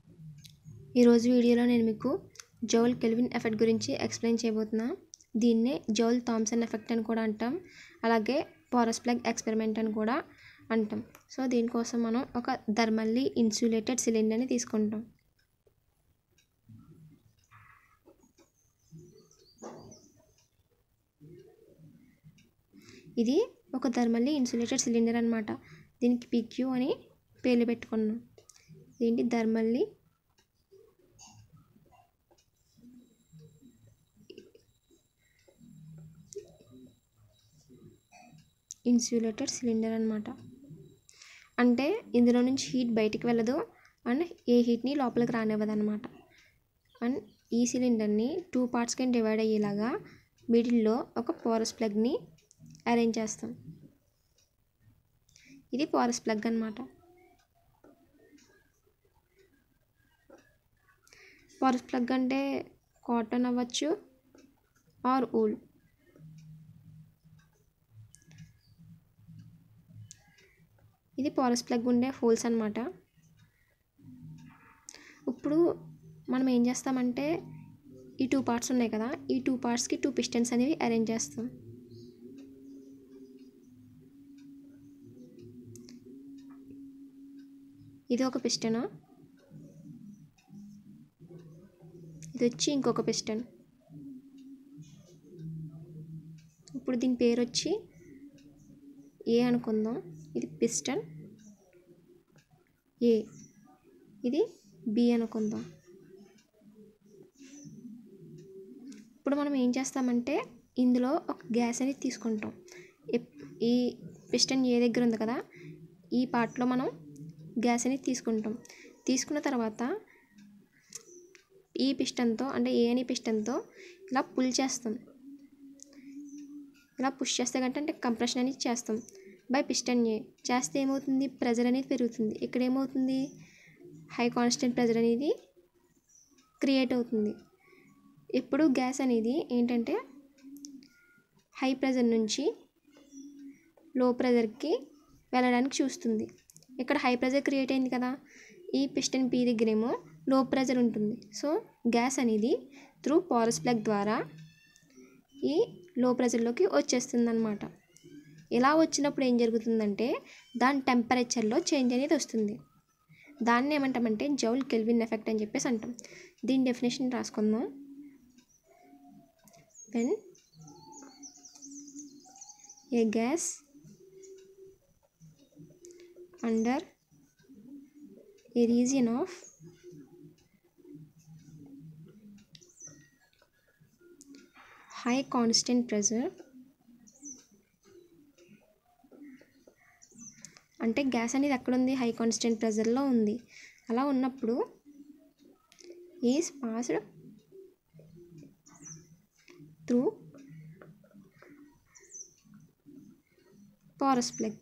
ఈరోజు వీడియోలో నేను మీకు జౌల్ కెల్విన్ ఎఫెక్ట్ గురించి ఎక్స్ప్లెయిన్ చేయబోతున్నా దీన్నే జౌల్ థామ్సన్ ఎఫెక్ట్ అని కూడా అంటాం అలాగే పారస్ ప్లగ్ ఎక్స్పెరిమెంట్ అని కూడా అంటాం సో దీనికోసం మనం ఒక థర్మల్లీ ఇన్సులేటెడ్ సిలిండర్ని తీసుకుంటాం ఇది ఒక థర్మల్లీ ఇన్సులేటెడ్ సిలిండర్ అనమాట దీనికి పిక్యూ అని పేర్లు పెట్టుకున్నాం ఏంటి థర్మల్లీ ఇన్సులేటెడ్ సిలిండర్ అనమాట అంటే ఇందులో నుంచి హీట్ బయటికి వెళ్ళదు అండ్ ఏ హీట్ని లోపలికి రానివ్వదు అనమాట అండ్ ఈ సిలిండర్ని టూ పార్ట్స్ కింద డివైడ్ అయ్యేలాగా మిడిల్లో ఒక పోరస్ ప్లగ్ని అరేంజ్ చేస్తాం ఇది పోరస్ ప్లగ్ అనమాట పోరస్ ప్లగ్ అంటే కాటన్ అవ్వచ్చు ఆర్ ఊల్ ఇది పోరస్ ప్లగ్ ఉండే హోల్స్ అనమాట ఇప్పుడు మనం ఏం చేస్తామంటే ఈ టూ పార్ట్స్ ఉన్నాయి కదా ఈ టూ పార్ట్స్కి టూ పిస్టన్స్ అనేవి అరేంజ్ చేస్తాం ఇది ఒక పిస్టన్ ఇది వచ్చి ఇంకొక పిస్టన్ ఇప్పుడు దీని పేరు వచ్చి ఏ అనుకుందాం ఇది పిస్టన్ ఏ ఇది బి అనుకుందాం ఇప్పుడు మనం ఏం చేస్తామంటే ఇందులో ఒక గ్యాస్ అనేది తీసుకుంటాం ఈ పిస్టన్ ఏ దగ్గర ఉంది కదా ఈ పార్ట్లో మనం గ్యాస్ అనేది తీసుకుంటాం తీసుకున్న తర్వాత ఈ పిస్టన్తో అంటే ఏ అని పిస్టన్తో ఇలా పుల్ చేస్తాం ఇలా పుష్ చేస్తే కంటే అంటే కంప్రెషన్ అనేది చేస్తాం బై పిస్టన్ ఏ చేస్తే ఏమవుతుంది ప్రెజర్ అనేది పెరుగుతుంది ఇక్కడ ఏమవుతుంది హై కాన్స్టెంట్ ప్రెజర్ అనేది క్రియేట్ అవుతుంది ఎప్పుడు గ్యాస్ అనేది ఏంటంటే హై ప్రెజర్ నుంచి లో ప్రెజర్కి వెళ్ళడానికి చూస్తుంది ఇక్కడ హై ప్రెజర్ క్రియేట్ అయింది కదా ఈ పిస్టన్ పీ దగ్గరేమో లో ప్రెజర్ ఉంటుంది సో గ్యాస్ అనేది త్రూ పారస్ ప్లగ్ ద్వారా ఈ లో ప్రెజర్లోకి వచ్చేస్తుంది అనమాట ఇలా వచ్చినప్పుడు ఏం జరుగుతుందంటే దాని టెంపరేచర్లో చేంజ్ అనేది వస్తుంది దాన్ని ఏమంటామంటే జౌల్ కెల్విన్ ఎఫెక్ట్ అని చెప్పేసి అంటాం దీని డెఫినేషన్ రాసుకుందాం when a gas under a region of high constant pressure అంటే గ్యాస్ అనేది ఎక్కడ ఉంది హై కాన్స్టెంట్ ప్రెజర్లో ఉంది అలా ఉన్నప్పుడు is passed through porous plug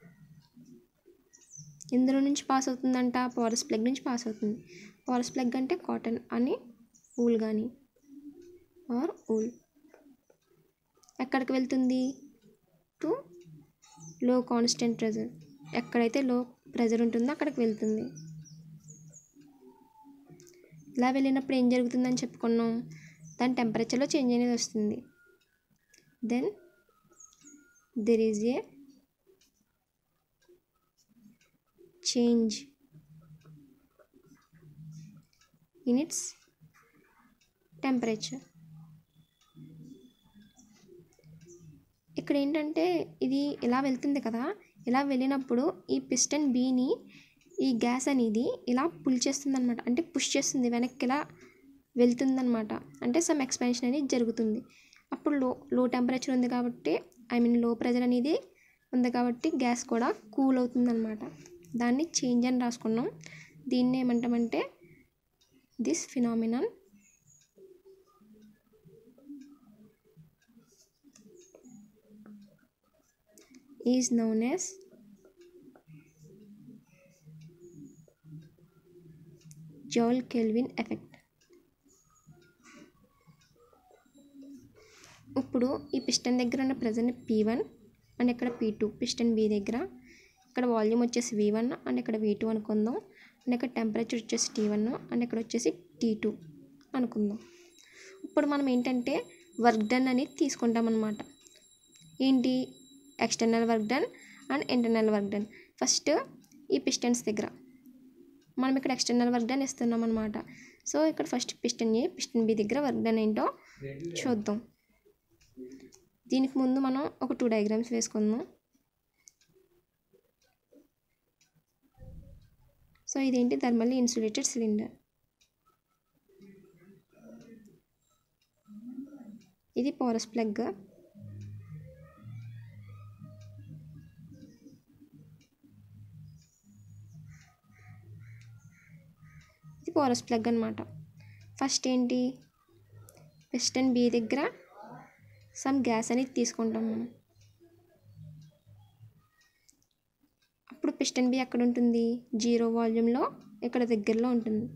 ఇందులో నుంచి పాస్ అవుతుందంట పారస్ ప్లగ్ నుంచి పాస్ అవుతుంది పారస్ ప్లగ్ అంటే కాటన్ అని ఊల్ కానీ ఆర్ ఊల్ ఎక్కడికి వెళ్తుంది టు లో కాన్స్టెంట్ ప్రెజర్ ఎక్కడైతే లో ప్రెజర్ ఉంటుందో అక్కడికి వెళ్తుంది ఇలా వెళ్ళినప్పుడు ఏం జరుగుతుందని చెప్పుకున్నాం దాని టెంపరేచర్లో చేంజ్ అనేది వస్తుంది then there is a change in its temperature ఇక్కడ ఏంటంటే ఇది ఇలా వెళ్తుంది కదా ఇలా వెళ్ళినప్పుడు ఈ పిస్టన్ బీని ఈ గ్యాస్ అనేది ఇలా పుల్ చేస్తుంది అనమాట అంటే పుష్ చేస్తుంది వెనక్కి ఇలా వెళ్తుందనమాట అంటే సమ్ ఎక్స్పెన్షన్ అనేది జరుగుతుంది అప్పుడు లో లో టెంపరేచర్ ఉంది కాబట్టి ఐ మీన్ లో ప్రెజర్ అనేది ఉంది కాబట్టి గ్యాస్ కూడా కూల్ అవుతుంది అనమాట దాన్ని చేంజ్ అని రాసుకున్నాం దీన్ని ఏమంటామంటే this phenomenon is known as Joule Kelvin effect ఇప్పుడు ఈ పిస్టన్ దగ్గర ఉన్న ప్రెజర్ని పీ వన్ అండ్ ఇక్కడ పీ టూ పిస్టన్ బి దగ్గర ఇక్కడ వాల్యూమ్ వచ్చేసి వి వన్ అండ్ ఇక్కడ వి టూ అనుకుందాం అండ్ ఇక్కడ టెంపరేచర్ వచ్చేసి టీ వన్ అండ్ ఇక్కడ వచ్చేసి టీ టూ అనుకుందాం ఇప్పుడు మనం ఏంటంటే వర్క్ డన్ అనేది తీసుకుంటాం అనమాట ఏంటి external work done and internal work done first ఈ పిస్టన్స్ దగ్గర మనం ఇక్కడ ఎక్స్టర్నల్ వర్క్ డన్ ఇస్తున్నాం అనమాట సో ఇక్కడ first piston A piston B దగ్గర వర్క్ డన్ ఏంటో చూద్దాం దీనికి ముందు మనం ఒక టూ డయాగ్రామ్స్ వేసుకుందాం సో ఇదేంటి థర్మల్లీ ఇన్సులేటెడ్ సిలిండర్ ఇది పోరస్ ప్లగ్ ఇది పోరస్ ప్లగ్ అనమాట ఫస్ట్ ఏంటి పిస్టన్ బి దగ్గర సమ్ గ్యాస్ అనేది తీసుకుంటాం మనం అప్పుడు పిస్టన్ బి ఎక్కడ ఉంటుంది జీరో వాల్యూమ్లో ఇక్కడ దగ్గరలో ఉంటుంది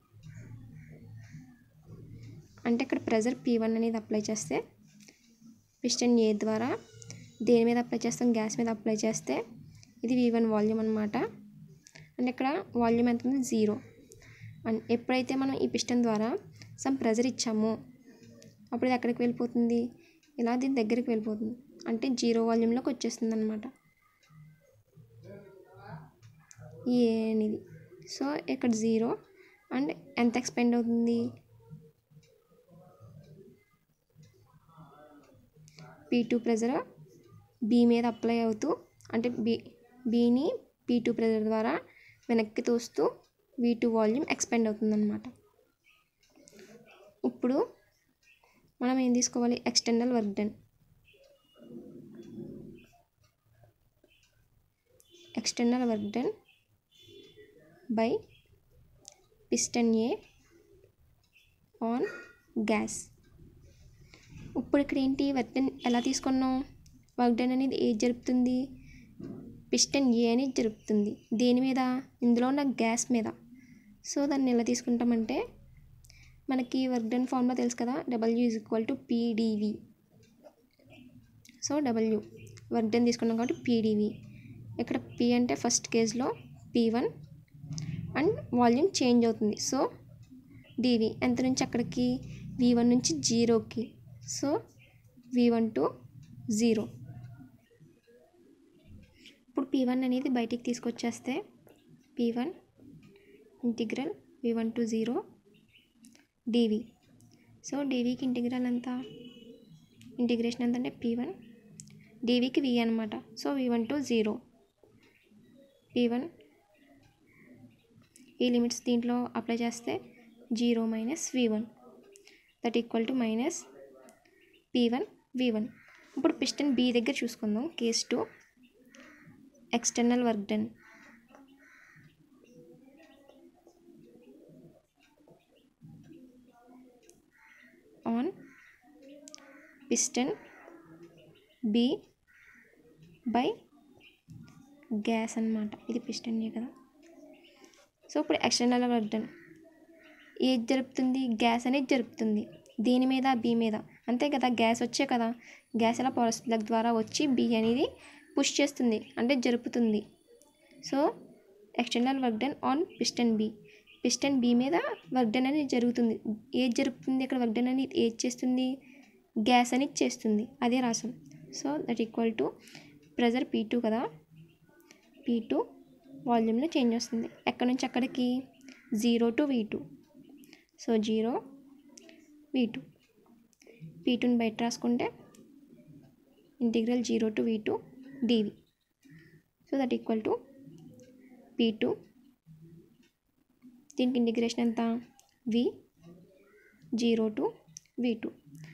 అంటే ఇక్కడ ప్రెజర్ పీ వన్ అనేది అప్లై చేస్తే పిస్టన్ ఏ ద్వారా దేని మీద అప్లై చేస్తాం గ్యాస్ మీద అప్లై చేస్తే ఇది వి వన్ వాల్యూమ్ అనమాట అండ్ ఇక్కడ వాల్యూమ్ ఎంత ఉంది జీరో అండ్ ఎప్పుడైతే మనం ఈ పిస్టన్ ద్వారా సమ్ ప్రెజర్ ఇచ్చామో అప్పుడు ఇది ఎక్కడికి వెళ్ళిపోతుంది ఇలా దీని దగ్గరికి వెళ్ళిపోతుంది అంటే జీరో వాల్యూమ్లోకి వచ్చేస్తుంది అనమాట ఏ అనేది సో ఇక్కడ జీరో అండ్ ఎంత ఎక్స్పెండ్ అవుతుంది పీ టూ ప్రెజర్ బీ మీద అప్లై అవుతూ అంటే బీ బీని పీ టూ ప్రెజర్ ద్వారా వెనక్కి తోస్తూ వీ టూ వాల్యూమ్ ఎక్స్పెండ్ అవుతుందన్నమాట ఇప్పుడు మనం ఏం తీసుకోవాలి external work done external work done by piston A on gas ఇప్పుడు ఇక్కడ ఏంటి వర్క్ డన్ ఎలా తీసుకున్నాం వర్క్ డన్ అనేది ఏది జరుపుతుంది పిస్టన్ ఏ అనేది జరుపుతుంది దేని మీద ఇందులో ఉన్న గ్యాస్ మీద సో దాన్ని ఎలా తీసుకుంటామంటే మనకి వర్క్ డన్ ఫార్ములా తెలుసు కదా W is equal to P D V so W work done తీసుకున్నాం కాబట్టి పీడీవి ఇక్కడ పి అంటే ఫస్ట్ కేజ్లో P one and volume change అవుతుంది సో డివి ఎంత నుంచి అక్కడికి వి వన్ నుంచి జీరోకి so V one to zero ఇప్పుడు పీ వన్ అనేది బయటికి తీసుకొచ్చేస్తే P one integral V one to zero D V so డివికి ఇంటిగ్రల్ ఎంత ఇంటిగ్రేషన్ ఎంత అంటే పీ వన్ డివికి వి అనమాట so V one to zero P one ఈ లిమిట్స్ దీంట్లో అప్లై చేస్తే zero minus V one that equal to minus P one V one ఇప్పుడు పిస్టన్ బి దగ్గర చూసుకుందాం case two external work done on piston B by gas అన్నమాట ఇది piston కదా so ఇప్పుడు ఎక్స్టర్నల్ వర్క్ డన్ ఏది జరుపుతుంది గ్యాస్ అనేది జరుపుతుంది దేని మీద బి మీద అంతే కదా గ్యాస్ వచ్చే కదా గ్యాస్ ఎలా పవర్ ప్లగ్ ద్వారా వచ్చి బి అనేది పుష్ చేస్తుంది అంటే జరుపుతుంది so external work done on piston B piston B మీద వర్క్ డన్ అనేది జరుగుతుంది ఏది జరుపుతుంది ఇక్కడ వర్క్ డన్ అనేది ఏది చేస్తుంది గ్యాస్ అనేది చేస్తుంది అదే రాసాం so that equal to pressure P two కదా పీ టూ వాల్యూమ్లో చేంజ్ వస్తుంది ఎక్కడి నుంచి అక్కడికి zero to V two so zero V two P two బయట రాసుకుంటే integral zero to V two D V so that equal to P two దీనికి integration ఎంత V zero to V two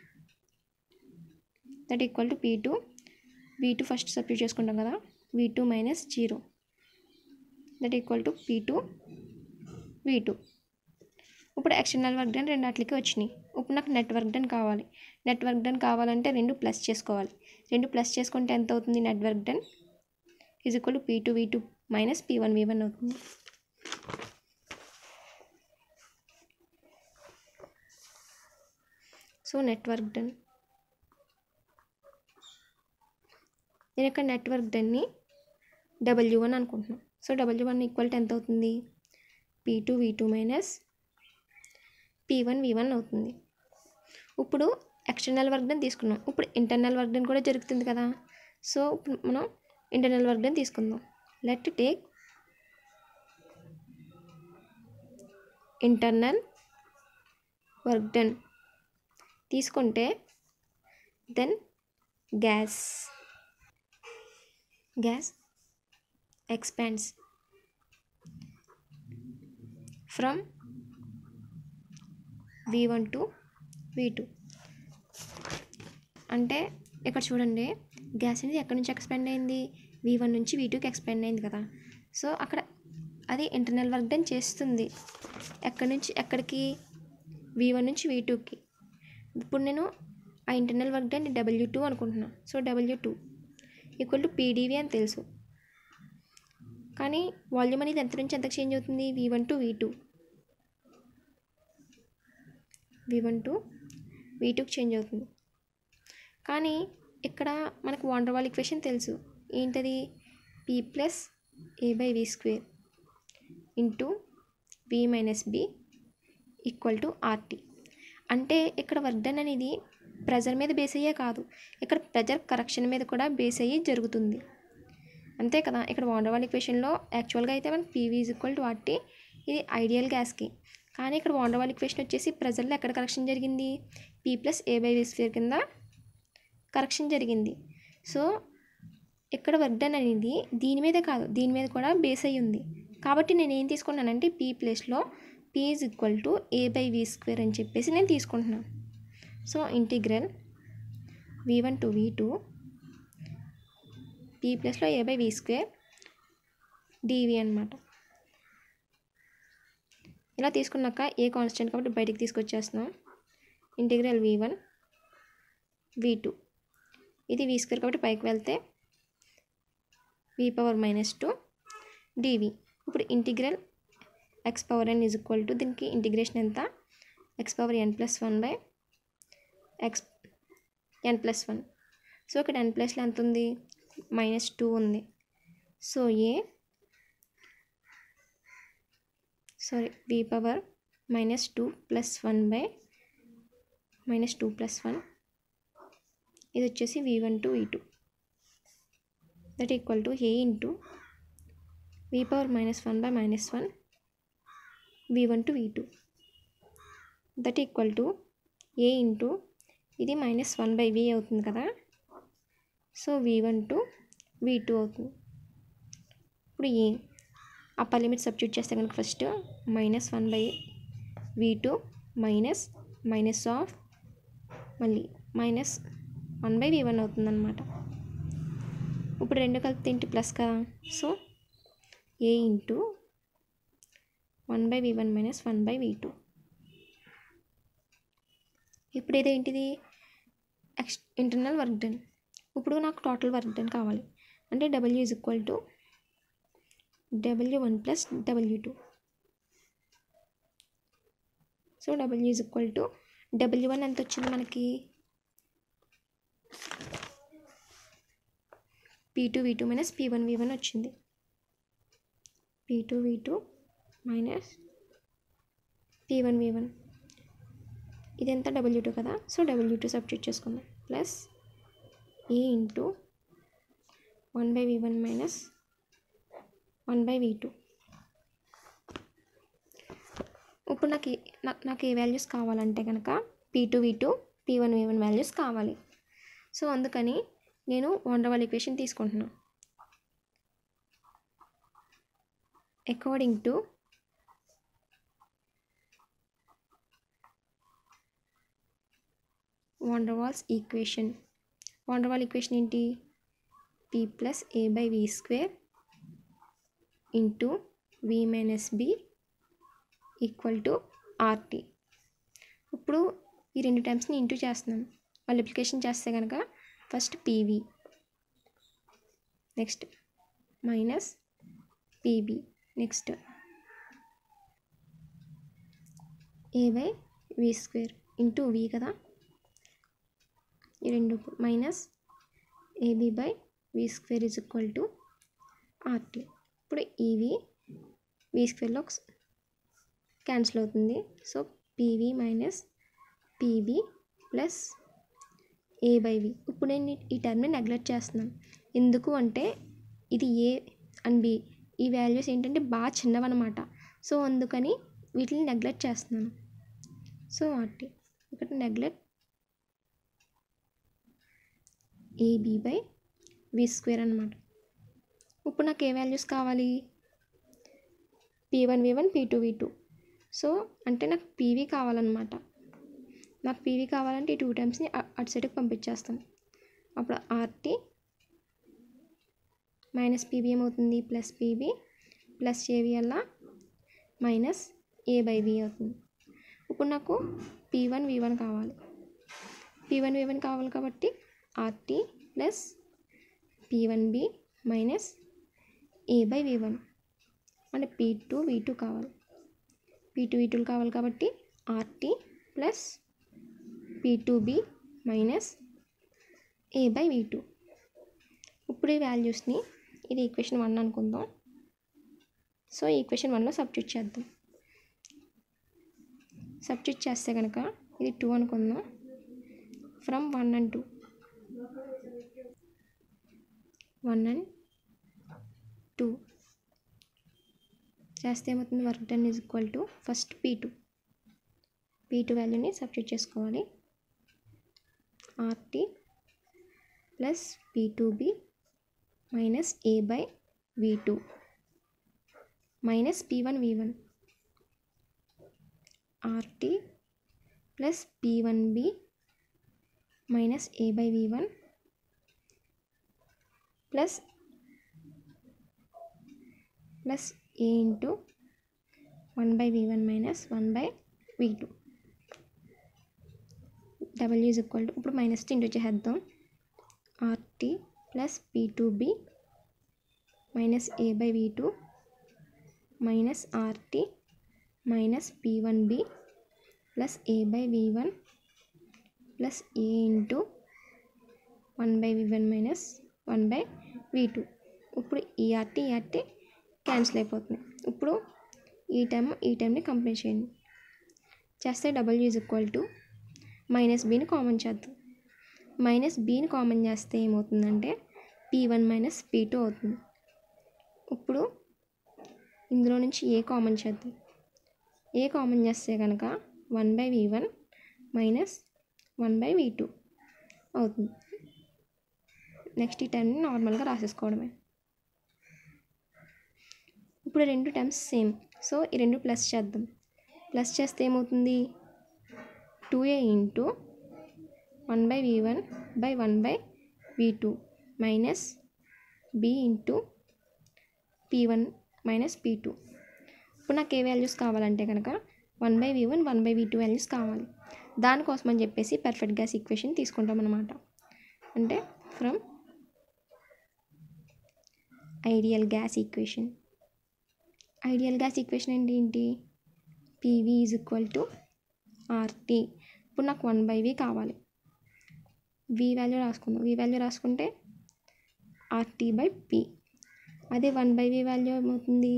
that equal to P two V two first substitute చేసుకుంటాం కదా V two minus zero that equal to P two V two ఇప్పుడు external work done రెండు అట్లకి వచ్చినాయి ఇప్పుడు నాకు నెట్ వర్క్ డన్ కావాలి net work done కావాలంటే రెండు ప్లస్ చేసుకోవాలి రెండు ప్లస్ చేసుకుంటే ఎంత అవుతుంది net work done is equal to P two V two minus P one V one అవుతుంది సో నెట్వర్క్ డన్ నేను ఇక్కడ నెట్వర్క్ డన్ని డబ్ల్యూ వన్ అనుకుంటున్నాను so W one equal to ఎంత అవుతుంది P two V two minus P one V one అవుతుంది ఇప్పుడు external work done తీసుకున్నాం ఇప్పుడు ఇంటర్నల్ వర్క్ డన్ కూడా జరుగుతుంది కదా సో ఇప్పుడు మనం ఇంటర్నల్ వర్క్ డన్ తీసుకుందాం let take internal work done తీసుకుంటే then gas gas expands from V one to V two అంటే ఇక్కడ చూడండి గ్యాస్ అనేది ఎక్కడి నుంచి ఎక్స్పాండ్ అయింది వి వన్ నుంచి వి టూకి ఎక్స్పాండ్ అయింది కదా సో అక్కడ అది ఇంటర్నల్ వర్క్ డన్ చేస్తుంది ఎక్కడి నుంచి ఎక్కడికి వి వన్ నుంచి వి టూకి ఇప్పుడు నేను ఆ internal work done W two అనుకుంటున్నాను so W two equal to P D V అని తెలుసు కానీ వాల్యూమ్ అనేది ఎంత నుంచి ఎంతకు చేంజ్ అవుతుంది V one to V two V one to V టూకి చేంజ్ అవుతుంది కానీ ఇక్కడ మనకు వాండర్వాల్ ఈక్వేషన్ తెలుసు ఏంటది P plus A by V square into V minus B equal to R T అంటే ఇక్కడ వర్క్ డన్ అనేది ప్రెజర్ మీద బేస్ అయ్యే కాదు ఇక్కడ ప్రెజర్ కరెక్షన్ మీద కూడా బేస్ అయ్యి జరుగుతుంది అంతే కదా ఇక్కడ వాండర్వాల్ ఈక్వేషన్లో యాక్చువల్గా అయితే మనకి P V is equal to R T ఇది ఐడియల్ గ్యాస్కి కానీ ఇక్కడ వాండర్వాల్ ఈక్వేషన్ వచ్చేసి ప్రెజర్లో ఎక్కడ కరెక్షన్ జరిగింది P plus A by V square కింద కరెక్షన్ జరిగింది సో ఇక్కడ వర్క్ డన్ అనేది దీని మీదే కాదు దీని మీద కూడా బేస్ అయ్యి ఉంది కాబట్టి నేను ఏం తీసుకున్నానంటే పీ ప్లేస్లో P is equal to A by V square అని చెప్పేసి నేను తీసుకుంటున్నాను so integral V one to V two P ప్లస్లో ఏ బై వి స్క్వేర్ డివి అనమాట ఇలా తీసుకున్నాక ఏ కాన్స్టెంట్ కాబట్టి బయటికి తీసుకొచ్చేస్తున్నాం integral V one V two ఇది వి స్క్వేర్ కాబట్టి పైకి వెళ్తే V power minus two D V ఇప్పుడు integral X power N is equal to దీనికి ఇంటిగ్రేషన్ ఎంత X power N plus one by X N plus one so ఇక్కడ N ప్లస్లో ఎంత ఉంది మైనస్ టూ ఉంది so A sorry V power minus two plus one by minus two plus one ఇది వచ్చేసి V one to V two that equal to A into V power minus one by minus one V one to V two that equal to A into ఇది minus one by V అవుతుంది కదా so V one to V two అవుతుంది ఇప్పుడు A upper limit substitute చేస్తే కనుక first minus one by V two minus minus of మళ్ళీ minus one by V one అవుతుందన్నమాట ఇప్పుడు రెండు కలిపితే ఏంటి ప్లస్ కదా so A into one by V one minus one by V two ఇప్పుడు ఇదేంటిది ఎక్స్ ఇంటర్నల్ వర్క్ డన్ ఇప్పుడు నాకు టోటల్ వర్క్ డన్ కావాలి అంటే W is equal to W one plus W two so W is equal to W one ఎంత వచ్చింది మనకి P two V two minus P one V one వచ్చింది P two V two minus P one V one ఇదంతా W two కదా so W two substitute చేసుకుందాం plus A into one by V one minus one by V two ఇప్పుడు నాకు A- నాకు నాకు ఏ values కావాలంటే కనుక P two V two P one V one values కావాలి సో అందుకని నేను వండర్వాల్ ఈక్వేషన్ తీసుకుంటున్నాను according to van der Waals equation van der Waal equation ఏంటి P plus A by V square into V minus B equal to R T ఇప్పుడు ఈ రెండు టైమ్స్ని into చేస్తున్నాం మల్టిప్లికేషన్ చేస్తే కనుక first P V next minus P B next A by V square into V కదా ఈ రెండు minus A B by V square is equal to R T ఇప్పుడు ఈవి వి స్క్వేర్లో క్యాన్సిల్ అవుతుంది so P V minus P B plus A by V ఇప్పుడు నేను ఈ- ఈ టర్మ్ని నెగ్లెక్ట్ చేస్తున్నాను ఎందుకు అంటే ఇది ఏ అండ్ బి ఈ వాల్యూస్ ఏంటంటే బాగా చిన్నవన్నమాట సో అందుకని వీటిని నెగ్లెక్ట్ చేస్తున్నాను సో వాటి ఇక్కడ neglect A B by V square అనమాట ఇప్పుడు నాకు ఏ వాల్యూస్ కావాలి P one V one P two V two so అంటే నాకు పీవీ కావాలన్నమాట నాకు పీవీ కావాలంటే ఈ టూ టైమ్స్ని అటు సైడ్కి పంపించేస్తాం అప్పుడు ఆర్టీ మైనస్ పీబీ ఏమవుతుంది ప్లస్ పీబీ ప్లస్ ఏవి అలా మైనస్ ఏ బై బి అవుతుంది ఇప్పుడు నాకు పీ వన్ వి వన్ కావాలి పీ వన్ వి వన్ కావాలి కాబట్టి R T plus P one B minus A by V one అంటే పీ టూ వి టూ కావాలి పీ టూ వి టూలు కావాలి కాబట్టి R T plus P two B minus A by V two ఇప్పుడు ఈ వాల్యూస్ని ఇది ఈక్వేషన్ వన్ అనుకుందాం సో ఈక్వేషన్ వన్లో సబ్స్టిట్యూట్ చేద్దాం సబ్స్టిట్యూట్ చేస్తే కనుక ఇది టూ అనుకుందాం from one and two one and two చేస్తే ఏమవుతుంది work done is equal to first P two P two వాల్యూని సబ్స్టిట్యూట్ చేసుకోవాలి R T plus P two B minus A by V two minus P one V one R T plus P one B minus A by V one plus plus A into one by V one minus one by V two W is equal to ఇప్పుడు minus into చేసేద్దాం R T plus P two B minus A by V two minus R T minus P one B plus A by V one plus A into one by V one minus one by V two ఇప్పుడు ఈ RT ఈ RT cancel అయిపోతుంది ఇప్పుడు ఈ time ఈ టైంని complete చేయండి చేస్తే W is equal to minus బీని కామన్ చేద్దాం మైనస్ బీని కామన్ చేస్తే ఏమవుతుందంటే P one minus P two అవుతుంది ఇప్పుడు ఇందులో నుంచి ఏ కామన్ చేద్దాం ఏ కామన్ చేస్తే కనుక one by V one minus one by V two అవుతుంది నెక్స్ట్ ఈ టైంని నార్మల్గా రాసేసుకోవడమే ఇప్పుడు రెండు టైమ్స్ సేమ్ సో ఈ రెండు ప్లస్ చేద్దాం ప్లస్ చేస్తే ఏమవుతుంది two A into one by V one by one by V two minus B into P one minus P two ఇప్పుడు నాకు ఏ వాల్యూస్ కావాలంటే కనుక one by V one one by V two values కావాలి దానికోసం అని చెప్పేసి పర్ఫెక్ట్ గ్యాస్ ఈక్వేషన్ తీసుకుంటాం అనమాట అంటే from ideal gas equation ideal gas equation అంటే ఏంటి P V is equal to R T ఇప్పుడు నాకు వన్ బై వి కావాలి వి వాల్యూ రాసుకుందాం వి వాల్యూ రాసుకుంటే ఆర్టీ బై పి అదే వన్ బై వి వాల్యూ ఏమవుతుంది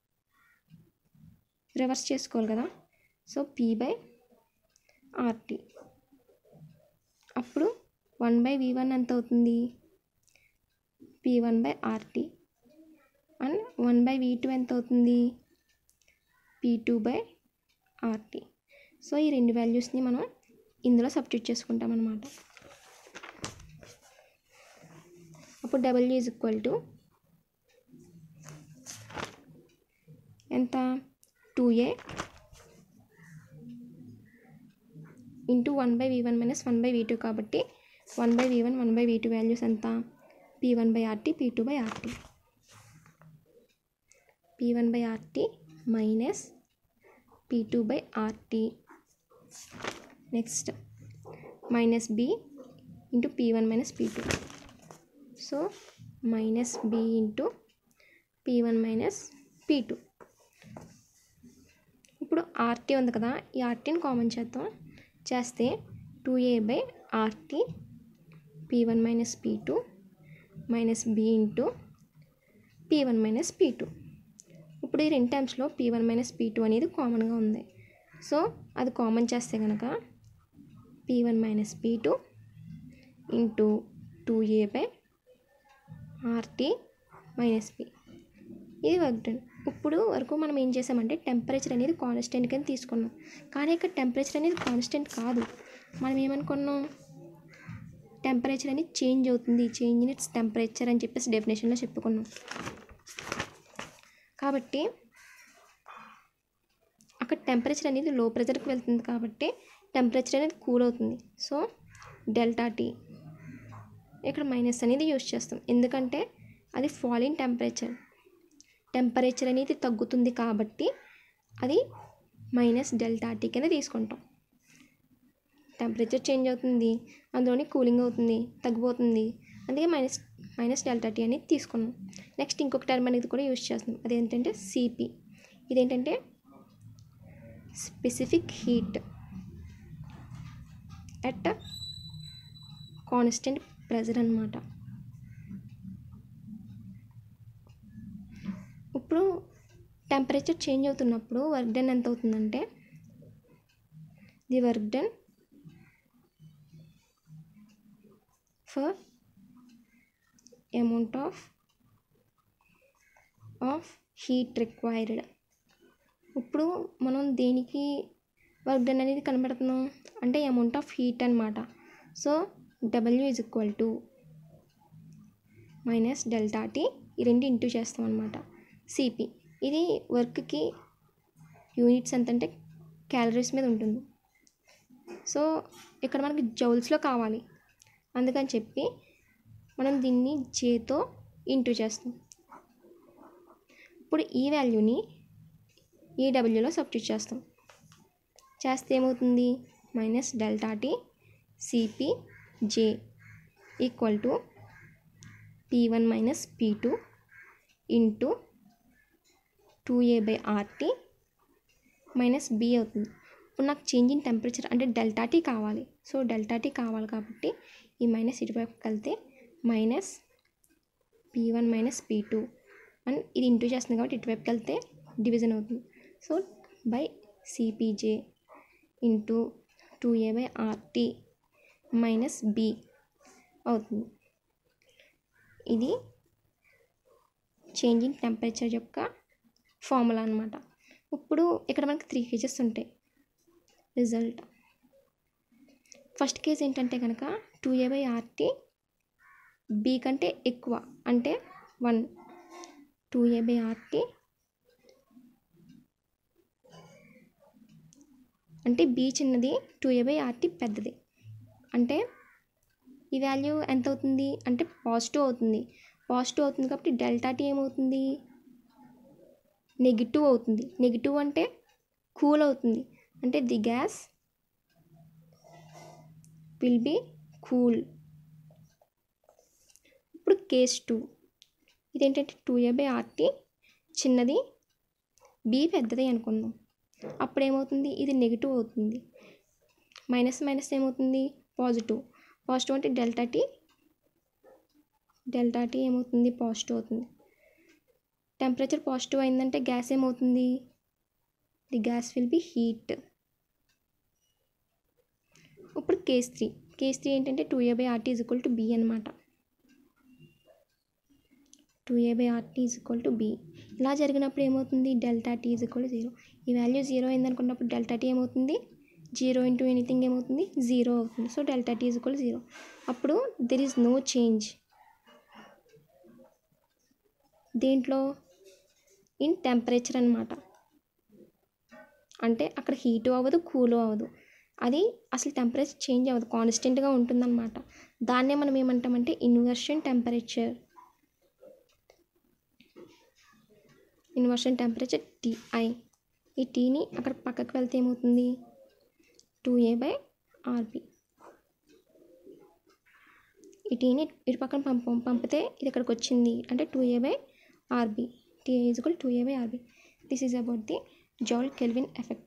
రివర్స్ చేసుకోవాలి కదా సో పి బై ఆర్టీ అప్పుడు వన్ బై వి వన్ ఎంత అవుతుంది P one by R T and one by V two ఎంత అవుతుంది P two by R T so ఈ రెండు వాల్యూస్ని మనం ఇందులో సబ్స్టిట్యూట్ చేసుకుంటాం అనమాట అప్పుడు డబ్ల్యూ ఈజ్ ఈక్వల్ టు ఎంత two A into one by V one minus one by V two కాబట్టి one by V one one by V two values ఎంత P one by R T P two by R T P one by R T minus P two by R T next minus B into P one minus P two so minus B into P one minus P two ఇప్పుడు R T ఉంది కదా ఈ ఆర్టీని common చేద్దాం చేస్తే two A by R T P one minus P two minus B into P one minus P two ఇప్పుడు ఇప్పుడు ఈ రెండు టైమ్స్లో P one minus P two అనేది కామన్గా ఉంది సో అది కామన్ చేస్తే కనుక P one minus P two into two A by R T minus P ఇది వర్క్ డన్ ఇప్పుడు వరకు మనం ఏం చేసామంటే టెంపరేచర్ అనేది కాన్స్టెంట్ కింద తీసుకున్నాం కానీ ఇక్కడ టెంపరేచర్ అనేది కాన్స్టెంట్ కాదు మనం ఏమనుకున్నాం టెంపరేచర్ అనేది చేంజ్ అవుతుంది చేంజ్ ఇన్ ఇట్స్ టెంపరేచర్ అని చెప్పేసి డెఫినేషన్లో చెప్పుకున్నాం కాబట్టి అక్కడ టెంపరేచర్ అనేది లో ప్రెజర్కి వెళ్తుంది కాబట్టి టెంపరేచర్ అనేది కూల్ అవుతుంది సో డెల్టా టీ ఇక్కడ మైనస్ అనేది యూజ్ చేస్తాం ఎందుకంటే అది ఫాలిన్ టెంపరేచర్ టెంపరేచర్ అనేది తగ్గుతుంది కాబట్టి అది మైనస్ డెల్టా టీ కింద తీసుకుంటాం టెంపరేచర్ చేంజ్ అవుతుంది అందులోని కూలింగ్ అవుతుంది తగ్గిపోతుంది అందుకే మైనస్ మైనస్ డెల్టా టీ అనేది తీసుకున్నాం నెక్స్ట్ ఇంకొక టర్మ్ అనేది కూడా యూజ్ చేస్తున్నాం అదేంటంటే సిపి ఇదేంటంటే specific heat at constant pressure అనమాట ఇప్పుడు టెంపరేచర్ చేంజ్ అవుతున్నప్పుడు వర్క్ డన్ ఎంత అవుతుందంటే the work done for amount of of heat required ఇప్పుడు మనం దేనికి వర్క్ డన్ అనేది కనబడుతున్నాం అంటే అమౌంట్ ఆఫ్ హీట్ అనమాట so W is equal to minus delta T ఈ రెండు ఇంటూ చేస్తాం అనమాట సిపి ఇది వర్క్కి యూనిట్స్ ఎంత అంటే క్యాలరీస్ మీద ఉంటుంది సో ఇక్కడ మనకి జౌల్స్లో కావాలి అందుకని చెప్పి మనం దీన్ని జేతో ఇంటూ చేస్తాం ఇప్పుడు ఈ వాల్యూని ఈ డబ్ల్యూలో సబ్స్టిట్యూట్ చేస్తాం చేస్తే ఏమవుతుంది minus delta T C P J equal to P one minus P two into two A by R T minus B అవుతుంది ఇప్పుడు నాకు చేంజ్ ఇన్ టెంపరేచర్ అంటే డెల్టా టీ కావాలి సో డెల్టా టీ కావాలి కాబట్టి ఈ మైనస్ ఇటువైపుకి వెళ్తే minus P one minus P two and ఇది ఇంటూ చేస్తుంది కాబట్టి ఇటువైపుకి వెళ్తే డివిజన్ అవుతుంది so by C P J into two A by R T minus B అవుతుంది ఇది చేంజ్ ఇన్ టెంపరేచర్ యొక్క ఫార్ములా అనమాట ఇప్పుడు ఇక్కడ మనకి త్రీ కేజెస్ ఉంటాయి రిజల్ట్ ఫస్ట్ కేజ్ ఏంటంటే కనుక two A by R T B కంటే ఎక్కువ అంటే one two A by R T అంటే బి చిన్నది టూ ఏ బై ఆర్టీ పెద్దది అంటే ఈ వాల్యూ ఎంత అవుతుంది అంటే పాజిటివ్ అవుతుంది పాజిటివ్ అవుతుంది కాబట్టి డెల్టా టీ ఏమవుతుంది నెగిటివ్ అవుతుంది నెగిటివ్ అంటే కూల్ అవుతుంది అంటే the gas will be cool ఇప్పుడు కేస్ టూ ఇదేంటంటే టూ ఏ బై ఆర్టీ చిన్నది బి పెద్దది అనుకుందాం అప్పుడు ఏమవుతుంది ఇది నెగిటివ్ అవుతుంది మైనస్ మైనస్ ఏమవుతుంది పాజిటివ్ పాజిటివ్ అంటే డెల్టా టీ డెల్టా టీ ఏమవుతుంది పాజిటివ్ అవుతుంది టెంపరేచర్ పాజిటివ్ అయిందంటే గ్యాస్ ఏమవుతుంది the gas will be heat ఇప్పుడు కేస్ త్రీ కేస్ త్రీ ఏంటంటే two A by R T is equal to B అనమాట two A by R T is equal to B ఇలా జరిగినప్పుడు ఏమవుతుంది delta T is equal to zero ఈ value zero అయింది అనుకున్నప్పుడు delta T ఏమవుతుంది జీరో ఇంటూ ఎనీథింగ్ ఏమవుతుంది జీరో అవుతుంది so delta T is equal zero అప్పుడు దెర్ ఈజ్ నో చేంజ్ దేంట్లో ఇన్ టెంపరేచర్ అనమాట అంటే అక్కడ హీటు అవ్వదు కూల్ అవ్వదు అది అసలు టెంపరేచర్ చేంజ్ అవ్వదు కాన్స్టెంట్గా ఉంటుందన్నమాట దాన్నే మనం ఏమంటామంటే inversion temperature inversion temperature T I ఈ టీని అక్కడ పక్కకు వెళ్తే ఏమవుతుంది టూ ఏ బై ఆర్బి ఈ టీని ఇటు పక్కన పంపం పంపితే ఇది ఇక్కడికి వచ్చింది అంటే two A by R B T is equal to A by R B this is about the Joule Kelvin effect